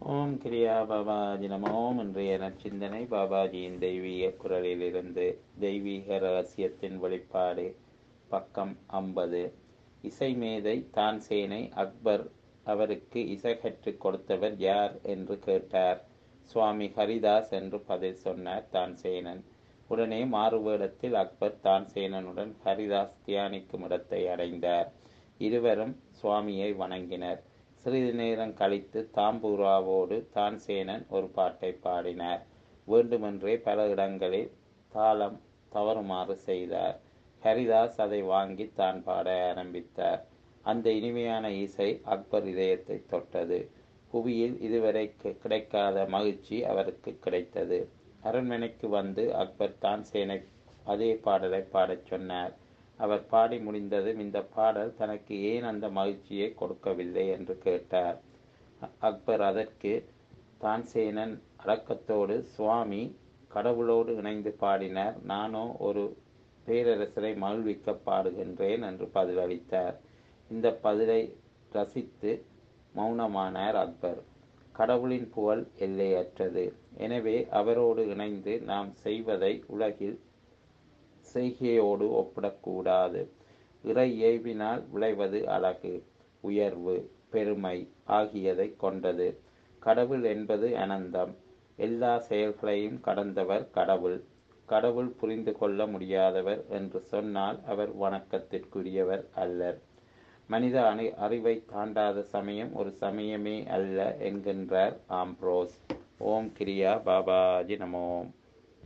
ஓம் கிரியா பாபாஜி நமோம் இன்றைய நற்சிந்தனை பாபாஜியின் தெய்வீக குரலிலிருந்து தெய்வீக ரகசியத்தின் வெளிப்பாடு பக்கம் ஐம்பது இசைமேதை தான்சேனை அக்பர் அவருக்கு இசை கற்றுக் கொடுத்தவர் யார் என்று கேட்டார் சுவாமி ஹரிதாஸ் என்று பதில் சொன்னார் தான்சேனன் உடனே மாறுவேடத்தில் அக்பர் தான்சேனனுடன் ஹரிதாஸ் தியானிக்கும் இடத்தை அடைந்தார் இருவரும் சுவாமியை வணங்கினர் சிறிது நேரம் கழித்து தாம்பூராவோடு தான்சேனன் ஒரு பாட்டை பாடினார் வேண்டுமென்றே பல இடங்களில் தாளம் தவறுமாறு செய்தார் ஹரிதாஸ் அதை வாங்கி தான் பாட ஆரம்பித்தார் அந்த இனிமையான இசை அக்பர் இதயத்தை தொட்டது புவியில் இதுவரை கிடைக்காத மகிழ்ச்சி அவருக்கு கிடைத்தது அரண்மனைக்கு வந்து அக்பர் தான்சேனை அதே பாடலை பாடச் சொன்னார் அவர் பாடி முடிந்ததும் இந்த பாடல் தனக்கு ஏன் அந்த மகிழ்ச்சியை கொடுக்கவில்லை என்று கேட்டார் அக்பர் அதற்கு தான்சேனன் அடக்கத்தோடு சுவாமி கடவுளோடு இணைந்து பாடினார் நானோ ஒரு பேரரசரை மகிழ்விக்க பாடுகின்றேன் என்று பதிலளித்தார் இந்த பதிலை ரசித்து மௌனமானார் அக்பர் கடவுளின் புகழ் எல்லையற்றது எனவே அவரோடு இணைந்து நாம் செய்வதை உலகில் செய்கையோடு ஒப்பிடக்கூடாது இறை இயல்பினால் விளைவது அழகு உயர்வு பெருமை ஆகியதை கொண்டது கடவுள் என்பது அனந்தம் எல்லா செயல்களையும் கடந்தவர் கடவுள் கடவுள் புரிந்து கொள்ள முடியாதவர் என்று சொன்னால் அவர் வணக்கத்திற்குரியவர் அல்லர் மனித அணி அறிவை தாண்டாத சமயம் ஒரு சமயமே அல்ல என்கின்றார் ஆம்ப்ரோஸ் ஓம் கிரியா பாபாஜி நமோம்